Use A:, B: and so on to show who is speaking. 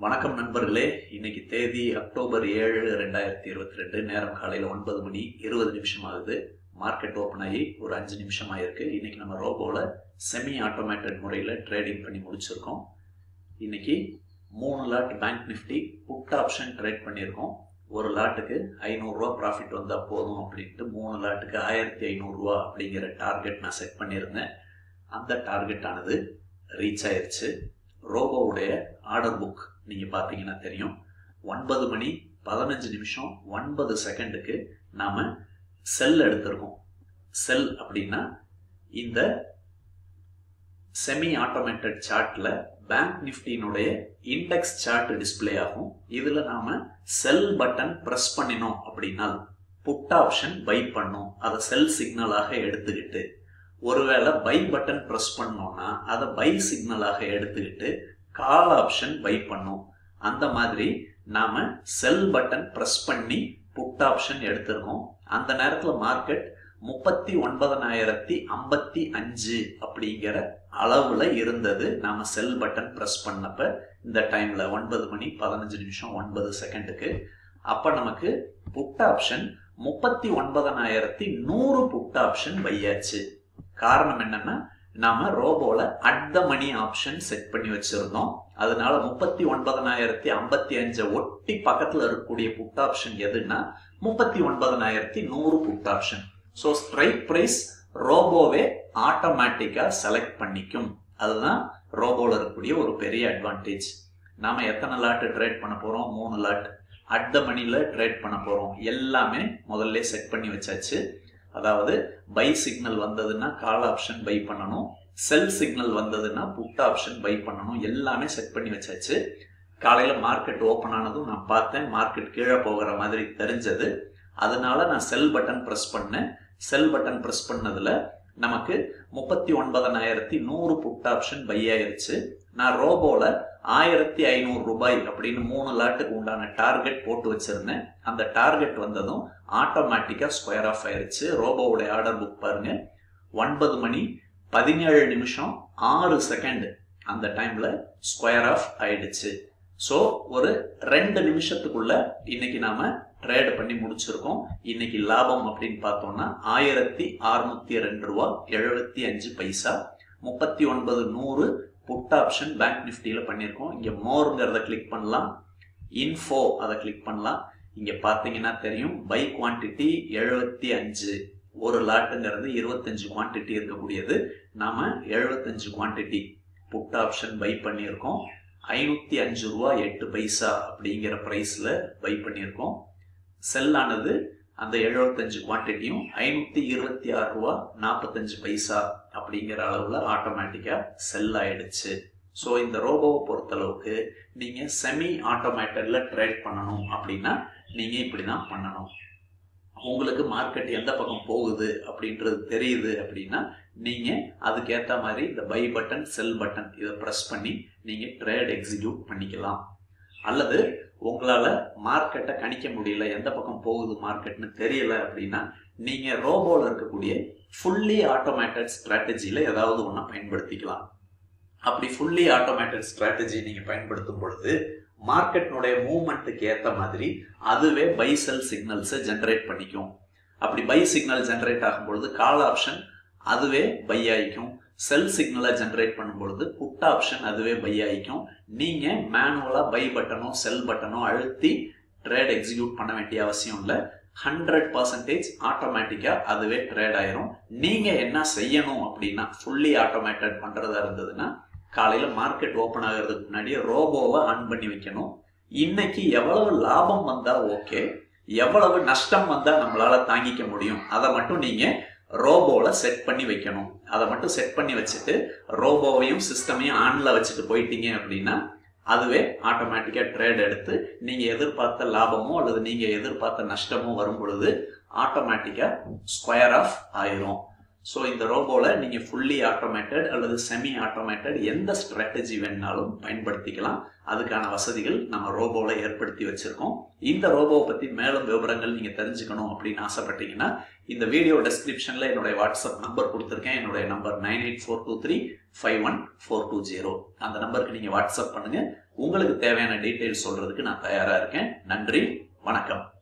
A: வணக்கம் நண்பர்களே இன்னைக்கு தேதி அக்டோபர் ஏழு ரெண்டாயிரத்தி இருபத்தி ரெண்டு நேரம் காலையில் ஒன்பது மணி இருபது நிமிஷம் ஆகுது மார்க்கெட் ஓப்பன் ஆகி ஒரு அஞ்சு நிமிஷம் ஆயிருக்கு இன்னைக்கு நம்ம ரோபோவில் செமி ஆட்டோமேட்டட் முறையில் ட்ரேடிங் பண்ணி முடிச்சிருக்கோம் இன்னைக்கு மூணு lot bank nifty put option trade பண்ணியிருக்கோம் ஒரு லாட்டுக்கு ஐநூறுரூவா ப்ராஃபிட் வந்தால் போதும் அப்படின்ட்டு மூணு லாட்டுக்கு ஆயிரத்தி ஐநூறுரூவா அப்படிங்கிற டார்கெட் நான் செட் பண்ணியிருந்தேன் அந்த டார்கெட் ஆனது ரீச் ஆயிருச்சு ரோபோவுடைய ஆர்டர் புக் நீங்கள் பார்த்தீங்கன்னா தெரியும் ஒன்பது மணி பதினஞ்சு நிமிஷம் ஒன்பது செகண்டுக்கு நாம் செல் எடுத்திருக்கோம் செல் அப்படின்னா இந்த செமி ஆட்டோமேட்டட் சார்ட்டில் பேங்க் நிஃப்டியினுடைய இண்டெக்ஸ் சார்ட் டிஸ்பிளே ஆகும் இதில் நாம் செல் பட்டன் ப்ரெஸ் பண்ணினோம் அப்படின்னா புட் ஆப்ஷன் பை பண்ணும் அதை செல் சிக்னலாக எடுத்துக்கிட்டு ஒருவேளை பை பட்டன் ப்ரெஸ் பண்ணோம்னா அதை பை சிக்னலாக எடுத்துக்கிட்டு கால் ஆப்ஷன் பை பண்ணும் அந்த மாதிரி நாம செல் பட்டன் ப்ரெஸ் பண்ணி புட் ஆப்ஷன் எடுத்திருக்கோம் அந்த நேரத்தில் மார்க்கெட் முப்பத்தி ஒன்பதனாயிரத்தி ஐம்பத்தி அஞ்சு அப்படிங்கிற அளவுல இருந்தது நாம செல் பட்டன் ப்ரெஸ் பண்ணப்ப இந்த டைம்ல ஒன்பது மணி பதினஞ்சு நிமிஷம் ஒன்பது செகண்டுக்கு அப்ப நமக்கு புட் ஆப்ஷன் முப்பத்தி ஒன்பதனாயிரத்தி நூறு புட் ஆப்ஷன் பையாச்சு காரணம் என்னன்னா நாம ரோபோல at the money option set பண்ணி வச்சிருந்தோம் அதனால முப்பத்தி ஒன்பதனாயிரத்தி ஐம்பத்தி அஞ்சை ஒட்டி பக்கத்துல இருக்கக்கூடிய புட் ஆப்ஷன் எதுன்னா முப்பத்தி ஒன்பதனாயிரத்தி நூறு put option so strike price ரோபோவே ஆட்டோமேட்டிக்கா செலக்ட் பண்ணிக்கும் அதுதான் ரோபோல இருக்கக்கூடிய ஒரு பெரிய அட்வான்டேஜ் நாம எத்தனை லாட் ட்ரேட் பண்ண போறோம் மூணு லாட் அட் த மணில ட்ரேட் பண்ண போறோம் எல்லாமே முதல்ல செட் பண்ணி வச்சாச்சு அதாவது பை சிக்னல் வந்ததுன்னா கால் ஆப்ஷன் பை பண்ணணும் செல் சிக்னல் வந்ததுன்னா புட் ஆப்ஷன் பை பண்ணணும் எல்லாமே செட் பண்ணி வச்சாச்சு காலையில மார்க்கெட் ஓப்பன் ஆனதும் நான் பார்த்தேன் மார்க்கெட் கீழே போகிற மாதிரி தெரிஞ்சது அதனால நான் செல் பட்டன் ப்ரெஸ் பண்ணேன் செல் பட்டன் ப்ரெஸ் பண்ணதுல நமக்கு முப்பத்தி ஒன்பதனாயிரத்தி நூறு புட் ஆப்ஷன் பை ஆயிருச்சு நான் ரோபோல ஆயிரத்தி ஐநூறு ரூபாய் அப்படின்னு மூணு லாட்டுக்கு உண்டான டார்கெட் போட்டு வச்சிருந்தேன் அந்த டார்கெட் வந்ததும் ஆட்டோமேட்டிக்கா ஸ்கொயர் ஆஃப் ஆயிருச்சு ரோபோவுடைய ஆர்டர் புக் பாருங்க ஒன்பது மணி பதினேழு நிமிஷம் ஆறு செகண்ட் அந்த டைம்ல ஸ்கொயர் ஆஃப் ஆயிடுச்சு ஸோ ஒரு ரெண்டு நிமிஷத்துக்குள்ள இன்னைக்கு நாம ட்ரேட் பண்ணி முடிச்சிருக்கோம் இன்னைக்கு லாபம் அப்படின்னு பார்த்தோம்னா ஆயிரத்தி அறுநூத்தி ரெண்டு ரூபா எழுபத்தி அஞ்சு பைசா முப்பத்தி ஒன்பது நூறு புட் ஆப்ஷன் பேங்க் நிஃப்டியில பண்ணியிருக்கோம் இங்க மோருங்கிறத கிளிக் பண்ணலாம் இன்ஃபோ அதை கிளிக் பண்ணலாம் இங்க பாத்தீங்கன்னா தெரியும் பை குவான்டிட்டி எழுபத்தி அஞ்சு ஒரு லாட்டுங்கிறது இருபத்தஞ்சு குவான்டிட்டி இருக்கக்கூடியது நாம எழுபத்தஞ்சு குவான்டிட்டி புட் ஆப்ஷன் பை பண்ணியிருக்கோம் ஐநூத்தி அஞ்சு ரூபா எட்டு பைசா அப்படிங்கிற பிரைஸ்ல பை பண்ணியிருக்கோம் செல்லானது அந்த எழுபத்தஞ்சு குவான்டிட்டியும் ஐநூத்தி இருபத்தி ஆறு ரூபா நாற்பத்தஞ்சு பைசா அப்படிங்கிற அளவுல ஆட்டோமேட்டிக்கா செல் ஆயிடுச்சு ஸோ இந்த ரோபோவை பொறுத்தளவுக்கு நீங்க செமி ஆட்டோமேட்டட்ல ட்ரேட் பண்ணணும் அப்படின்னா நீங்க இப்படிதான் பண்ணணும் உங்களுக்கு மார்க்கெட் எந்த பக்கம் போகுது அப்படின்றது தெரியுது அப்படின்னா நீங்க அதுக்கேற்ற மாதிரி இந்த பை பட்டன் செல் பட்டன் இதை ப்ரெஸ் பண்ணி நீங்க ட்ரேட் எக்ஸிக்யூட் பண்ணிக்கலாம் அல்லது உங்களால மார்க்கெட்டை கணிக்க முடியல எந்த பக்கம் போகுது மார்க்கெட்னு தெரியல அப்படின்னா நீங்க ரோபோல இருக்கக்கூடிய ஃபுல்லி ஆட்டோமேட்டட் ஸ்ட்ராட்டஜியில ஏதாவது ஒன்றை பயன்படுத்திக்கலாம் அப்படி ஃபுல்லி ஆட்டோமேட்டட் ஸ்ட்ராட்டஜி நீங்க பயன்படுத்தும் பொழுது மார்க்கெட்னுடைய மூவ்மெண்ட்டுக்கு ஏற்ற மாதிரி அதுவே பை செல் சிக்னல்ஸை ஜென்ரேட் பண்ணிக்கும் அப்படி பை சிக்னல் ஜென்ரேட் ஆகும் பொழுது கால் ஆப்ஷன் அதுவே பை ஆயிக்கும் செல் சிக்னலை ஜென்ரேட் பண்ணும்பொழுது புட் ஆப்ஷன் அதுவே பை ஆயிக்கும் நீங்க மேனுவலா பை பட்டனோ செல் பட்டனோ அழுத்தி ட்ரேட் எக்ஸிக்யூட் பண்ண வேண்டிய அவசியம் இல்லை ஹண்ட்ரட் பர்சன்டேஜ் ஆட்டோமேட்டிக்கா அதுவே ட்ரேட் ஆயிரும் நீங்க என்ன செய்யணும் அப்படின்னா ஃபுல்லி ஆட்டோமேட்டட் பண்றதா இருந்ததுன்னா காலையில மார்க்கெட் ஓபன் ஆகிறதுக்கு முன்னாடி ரோபோவை ஆன் பண்ணி வைக்கணும் இன்னைக்கு எவ்வளவு லாபம் வந்தா ஓகே எவ்வளவு நஷ்டம் வந்தா நம்மளால தாங்கிக்க முடியும் அதை மட்டும் நீங்க ரோபோல செட் பண்ணி வைக்கணும் அதை மட்டும் செட் பண்ணி வச்சுட்டு ரோபோவையும் சிஸ்டமையும் ஆன்ல வச்சுட்டு போயிட்டீங்க அப்படின்னா அதுவே ஆட்டோமேட்டிக்கா ட்ரேட் எடுத்து நீங்க எதிர்பார்த்த லாபமோ அல்லது நீங்க எதிர்பார்த்த நஷ்டமோ வரும் பொழுது ஆட்டோமேட்டிக்கா ஸ்கொயர் ஆஃப் ஆயிரும் ஸோ இந்த ரோபோவில் நீங்கள் ஃபுல்லி ஆட்டோமேட்டட் அல்லது செமி ஆட்டோமேட்டட் எந்த ஸ்ட்ராட்டஜி வேணாலும் பயன்படுத்திக்கலாம் அதுக்கான வசதிகள் நம்ம ரோபோவில் ஏற்படுத்தி வச்சுருக்கோம் இந்த ரோபோவை பற்றி மேலும் விவரங்கள் நீங்கள் தெரிஞ்சுக்கணும் அப்படின்னு ஆசைப்பட்டீங்கன்னா இந்த வீடியோ டெஸ்கிரிப்ஷனில் என்னுடைய வாட்ஸ்அப் நம்பர் கொடுத்துருக்கேன் என்னுடைய number nine eight four two three five one four two zero அந்த நம்பருக்கு நீங்கள் வாட்ஸ்அப் பண்ணுங்கள் உங்களுக்கு தேவையான டீட்டெயில்ஸ் சொல்கிறதுக்கு நான் தயாராக இருக்கேன் நன்றி வணக்கம்